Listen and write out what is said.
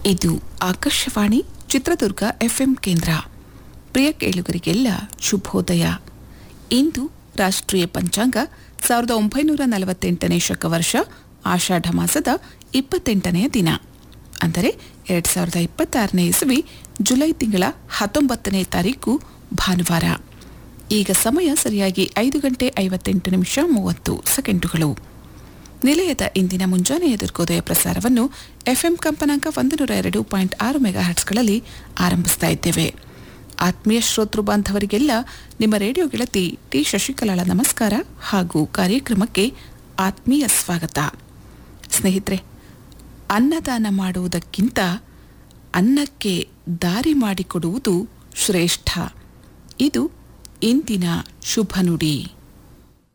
ಇದು ಆಕಾಶವಾಣಿ ಚಿತ್ರದುರ್ಗ ಎಫ್ಎಂ ಕೇಂದ್ರ ಪ್ರಿಯ ಕೇಳುಗರಿಗೆಲ್ಲ ಶುಭೋದಯ ಇಂದು ರಾಷ್ಟ್ರೀಯ ಪಂಚಾಂಗ ಸಾವಿರದ ಒಂಬೈನೂರ ನಲವತ್ತೆಂಟನೇ ಶಕವರ್ಷ ಆಷಾಢ ಮಾಸದ ಇಪ್ಪತ್ತೆಂಟನೆಯ ದಿನ ಅಂದರೆ ಎರಡು ಸಾವಿರದ ಇಪ್ಪತ್ತಾರನೇ ಇಸವಿ ಜುಲೈ ತಿಂಗಳ ಹತ್ತೊಂಬತ್ತನೇ ತಾರೀಕು ಭಾನುವಾರ ಈಗ ಸಮಯ ಸರಿಯಾಗಿ ಐದು ಗಂಟೆ ಐವತ್ತೆಂಟು ನಿಮಿಷ ಮೂವತ್ತು ಸೆಕೆಂಡುಗಳು ನಿಲಯದ ಇಂದಿನ ಮುಂಜಾನೆಯ ದುರ್ಗೋದಯ ಪ್ರಸಾರವನ್ನು ಎಫ್ಎಂ ಕಂಪನಾಂಕ ಒಂದು ನೂರ ಎರಡು ಪಾಯಿಂಟ್ ಆರು ಮೆಗಾ ಹರ್ಟ್ಸ್ಗಳಲ್ಲಿ ಆರಂಭಿಸ್ತಾ ಇದ್ದೇವೆ ಆತ್ಮೀಯ ಶ್ರೋತೃ ಬಾಂಧವರಿಗೆಲ್ಲ ನಿಮ್ಮ ರೇಡಿಯೋ ಗೆಳತಿ ಟಿ ಶಶಿಕಲಾಳ ನಮಸ್ಕಾರ ಹಾಗೂ ಕಾರ್ಯಕ್ರಮಕ್ಕೆ ಆತ್ಮೀಯ ಸ್ವಾಗತ ಸ್ನೇಹಿತರೆ ಅನ್ನದಾನ ಮಾಡುವುದಕ್ಕಿಂತ ಅನ್ನಕ್ಕೆ ದಾರಿ ಮಾಡಿಕೊಡುವುದು ಶ್ರೇಷ್ಠ ಇದು ಇಂದಿನ ಶುಭ ನುಡಿ